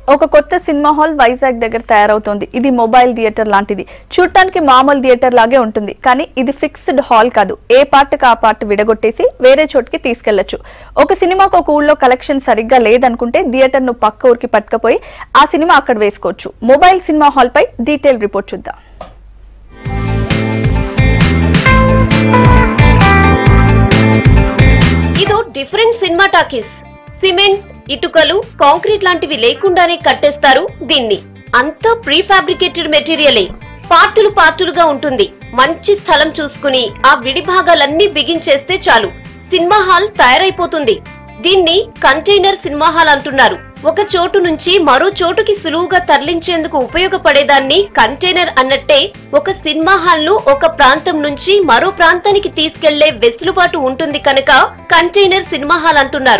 ఒక కొత్త cinema hall Vizag దగ్గర తయారవుతోంది ఇది మొబైల్ థియేటర్ లాంటిది చూడటానికి మామూలు థియేటర్ లాగే ఉంటుంది కానీ ఇది ఫిక్స్డ్ హాల్ కాదు ఏ పార్ట్కి ఆ పార్ట్ విడగొట్టేసి వేరే చోటికి తీసుకెళ్లొచ్చు ఒక సినిమాకు ఒక ఊళ్ళో కలెక్షన్ సరిగ్గా లేదనుకుంటే థియేటర్ ను పక్క ఊరికి పట్టుకపోయి ఆ సినిమా అక్కడ వేసుకోవచ్చు మొబైల్ సినిమా హాల్ పై డీటెయిల్ రిపోర్ట్ చూద్దాం ఇదో డిఫరెంట్ సినిమా టాకీస్ సిమెంట్ ఇటుకలు కాంక్రీట్ లాంటివి లేకుండానే కట్టేస్తారు దీన్ని అంతా ప్రీ ఫ్యాబ్రికేటెడ్ మెటీరియలే పార్టులు పార్టులుగా ఉంటుంది మంచి స్థలం చూసుకుని ఆ విడి భాగాలన్నీ బిగించేస్తే చాలు సినిమా హాల్ తయారైపోతుంది దీన్ని కంటైనర్ సినిమా హాల్ అంటున్నారు ఒక చోటు నుంచి మరో చోటుకి సులువుగా తరలించేందుకు ఉపయోగపడేదాన్ని కంటైనర్ అన్నట్టే ఒక సినిమా హాల్ ను ఒక ప్రాంతం నుంచి మరో ప్రాంతానికి తీసుకెళ్లే వెసులుబాటు ఉంటుంది కనుక కంటైనర్ సినిమా హాల్ అంటున్నారు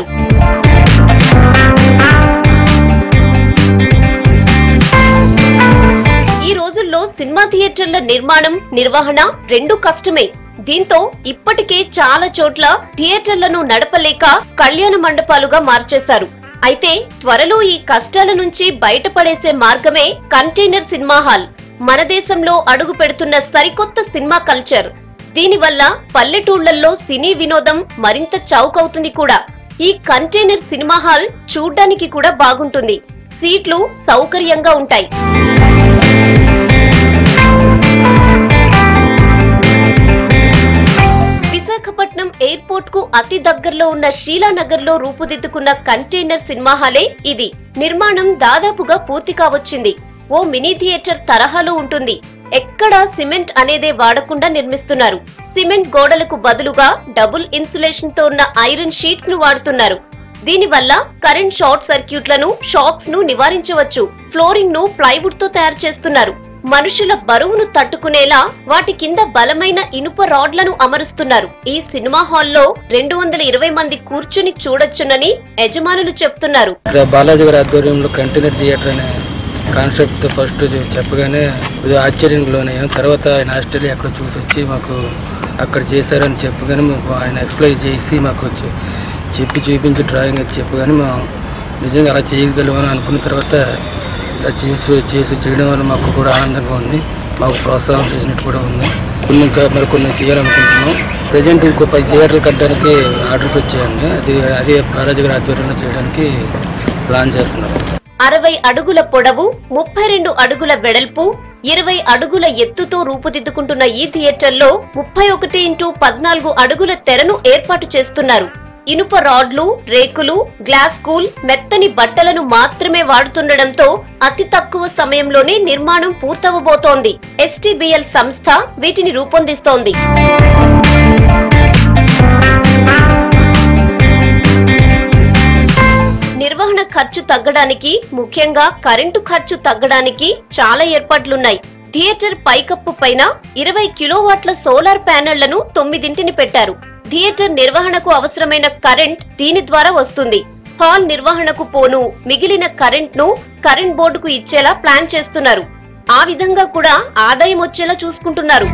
ఈ రోజుల్లో సినిమా థియేటర్ల నిర్మాణం నిర్వహణ రెండు కష్టమే దీంతో ఇప్పటికే చాలా చోట్ల థియేటర్లను నడపలేక కళ్యాణ మండపాలుగా మార్చేశారు అయితే త్వరలో ఈ కష్టాల నుంచి బయటపడేసే మార్గమే కంటైనర్ సినిమా హాల్ మన దేశంలో అడుగు పెడుతున్న సరికొత్త సినిమా కల్చర్ దీనివల్ల పల్లెటూళ్లలో సినీ వినోదం మరింత చౌకవుతుంది కూడా ఈ కంటైనర్ సినిమా హాల్ చూడ్డానికి కూడా బాగుంటుంది సీట్లు సౌకర్యంగా ఉంటాయి విశాఖపట్నం ఎయిర్పోర్ట్ కు అతి దగ్గరలో ఉన్న షీలానగర్ లో రూపుదిద్దుకున్న కంటైనర్ సినిమా హాలే ఇది నిర్మాణం దాదాపుగా పూర్తి కావచ్చింది ఓ మినీ థియేటర్ తరహాలో ఉంటుంది ఎక్కడా సిమెంట్ అనేదే వాడకుండా నిర్మిస్తున్నారు సిమెంట్ గోడలకు బదులుగా డబుల్ ఇన్సులేషన్ తో ఉన్న ఐరన్ షీట్స్ ను వాడుతున్నారు దీనివల్ల కరెంట్ షార్ట్ సర్క్యూట్లను షాక్స్ ను నివారించవచ్చు ఫ్లోరింగ్ ను ప్లైవుడ్ తో తయారు చేస్తున్నారు మనుషుల బరువును తట్టుకునేలా వాటి కింద బలమైన ఇనుప రాడ్లను అమరుస్తున్నారు ఈ సినిమా హాల్లో రెండు వందల ఇరవై మంది కూర్చుని చూడొచ్చునని యజమానులు చెప్తున్నారు ఇక్కడ బాలాజీ గారి ఆధ్వర్యంలో కంటైనర్ థియేటర్ అనే కాన్సెప్ట్ ఫస్ట్ చెప్పగానే ఇది ఆశ్చర్యానికి లోనయ్యాం తర్వాత ఆయన ఆస్ట్రేలియా అక్కడ చూసి వచ్చి మాకు అక్కడ చేశారని చెప్పగానే మాకు ఆయన ఎక్స్ప్లెయిన్ చేసి మాకు వచ్చి చెప్పి చూపించి డ్రాయింగ్ అది చెప్పగానే మేము నిజంగా అలా చేయగలమని అనుకున్న తర్వాత అలా చేసి చేసి చేయడం వల్ల మాకు కూడా ఆనందంగా ఉంది మాకు ప్రోత్సాహం చేసినట్టు కూడా ఉంది కొన్ని ఇంకా మరి కొన్ని చేయాలనుకుంటున్నాం ప్రజెంట్ ఇంకో పది థియేటర్లు కట్టడానికి ఆర్డర్స్ వచ్చాయండి అది అదే బాలాజీ గారి ఆధ్వర్యంలో చేయడానికి ప్లాన్ చేస్తున్నాం అరవై అడుగుల పొడవు ముప్పై రెండు అడుగుల వెడల్పు ఇరవై అడుగుల ఎత్తుతో రూపుదిద్దుకుంటున్న ఈ థియేటర్లో ముప్పై ఒకటి ఇంటూ పద్నాలుగు అడుగుల తెరను ఏర్పాటు చేస్తున్నారు ఇనుప రాడ్లు రేకులు గ్లాస్ కూల్ మెత్తని బట్టలను మాత్రమే వాడుతుండటంతో అతి తక్కువ సమయంలోనే నిర్మాణం పూర్తవబోతోంది ఎస్టీబీఎల్ సంస్థ వీటిని రూపొందిస్తోంది నిర్వహణ ఖర్చు తగ్గడానికి ముఖ్యంగా కరెంటు ఖర్చు తగ్గడానికి చాలా ఏర్పాట్లున్నాయి థియేటర్ పైకప్పు పైన ఇరవై కిలోవాట్ల సోలార్ ప్యానెళ్లను తొమ్మిదింటిని పెట్టారు థియేటర్ నిర్వహణకు అవసరమైన కరెంట్ దీని ద్వారా వస్తుంది హాల్ నిర్వహణకు పోను మిగిలిన కరెంట్ ను కరెంట్ బోర్డుకు ఇచ్చేలా ప్లాన్ చేస్తున్నారు ఆ విధంగా కూడా ఆదాయం వచ్చేలా చూసుకుంటున్నారు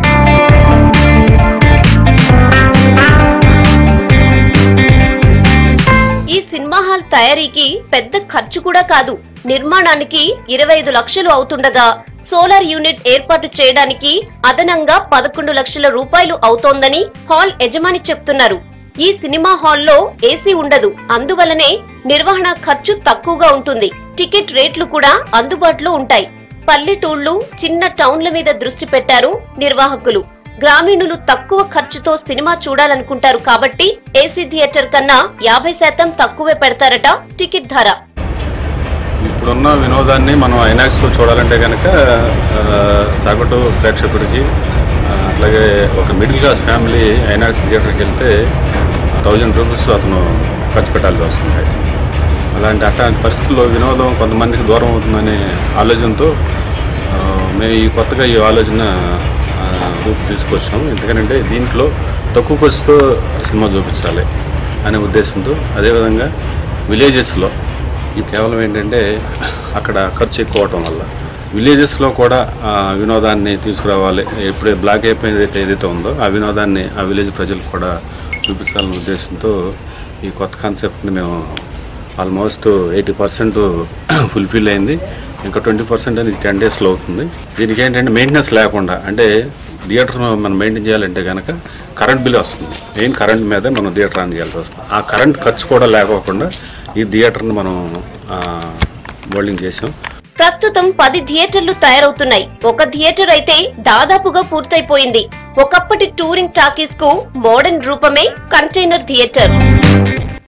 ఈ సినిమా హాల్ తయారీకి పెద్ద ఖర్చు కూడా కాదు నిర్మాణానికి ఇరవై ఐదు లక్షలు అవుతుండగా సోలార్ యూనిట్ ఏర్పాటు చేయడానికి అదనంగా పదకొండు లక్షల రూపాయలు అవుతోందని హాల్ యజమాని చెప్తున్నారు ఈ సినిమా హాల్లో ఏసీ ఉండదు అందువల్లనే నిర్వహణ ఖర్చు తక్కువగా ఉంటుంది టికెట్ రేట్లు కూడా అందుబాటులో ఉంటాయి పల్లెటూళ్లు చిన్న టౌన్ల మీద దృష్టి పెట్టారు నిర్వాహకులు గ్రామీణులు తక్కువ ఖర్చుతో సినిమా చూడాలనుకుంటారు కాబట్టి ఏసీ థియేటర్ కన్నా యాభై శాతం తక్కువే పెడతారట టికెట్ ధర ఇప్పుడున్న వినోదాన్ని మనం ఐనాక్స్లో చూడాలంటే కనుక ఆ, సగటు ప్రేక్షకుడికి ఆ, అట్లాగే ఒక మిడిల్ క్లాస్ ఫ్యామిలీ ఐనాక్స్ థియేటర్కి వెళ్తే థౌజండ్ రూపీస్ అతను ఖర్చు పెట్టాల్సి వస్తుంది అలాంటి అట్లాంటి పరిస్థితుల్లో వినోదం కొంతమందికి దూరం అవుతుందనే ఆలోచనతో ఆ, మేము ఈ కొత్తగా ఈ ఆలోచన ఆ, రూపు తీసుకొచ్చాము ఎందుకంటే దీంట్లో తక్కువ ఖర్చుతో సినిమా చూపించాలి అనే ఉద్దేశంతో అదేవిధంగా విలేజెస్లో ఇది కేవలం ఏంటంటే అక్కడ ఖర్చు ఎక్కువ అవటం వల్ల విలేజెస్లో కూడా ఆ వినోదాన్ని తీసుకురావాలి ఎప్పుడే బ్లాక్ అయిపోయింది అయితే ఏదైతే ఉందో ఆ వినోదాన్ని ఆ విలేజ్ ప్రజలకు కూడా చూపించాలనే ఉద్దేశంతో ఈ కొత్త కాన్సెప్ట్ని మేము ఆల్మోస్ట్ ఎయిటీ పర్సెంట్ ఫుల్ఫిల్ అయింది ఇంకా ట్వంటీ పర్సెంట్ అనేది టెన్ డేస్లో అవుతుంది దీనికి ఏంటంటే మెయింటెనెన్స్ లేకుండా అంటే థియేటర్ మనం మెయింటైన్ చేయాలంటే కనుక కరెంట్ బిల్ వస్తుంది మెయిన్ కరెంట్ మీదే మనం థియేటర్ ఆన్ చేయాల్సి వస్తుంది ఆ కరెంట్ ఖర్చు కూడా లేకోకుండా ఈ థియేటర్ని మనం బోల్డింగ్ చేసాం ప్రస్తుతం పది థియేటర్లు తయారవుతున్నాయి ఒక థియేటర్ అయితే దాదాపుగా పూర్తయిపోయింది ఒకప్పటి టూరింగ్ టాకీస్ కు మోడర్న్ రూపమే కంటైనర్ థియేటర్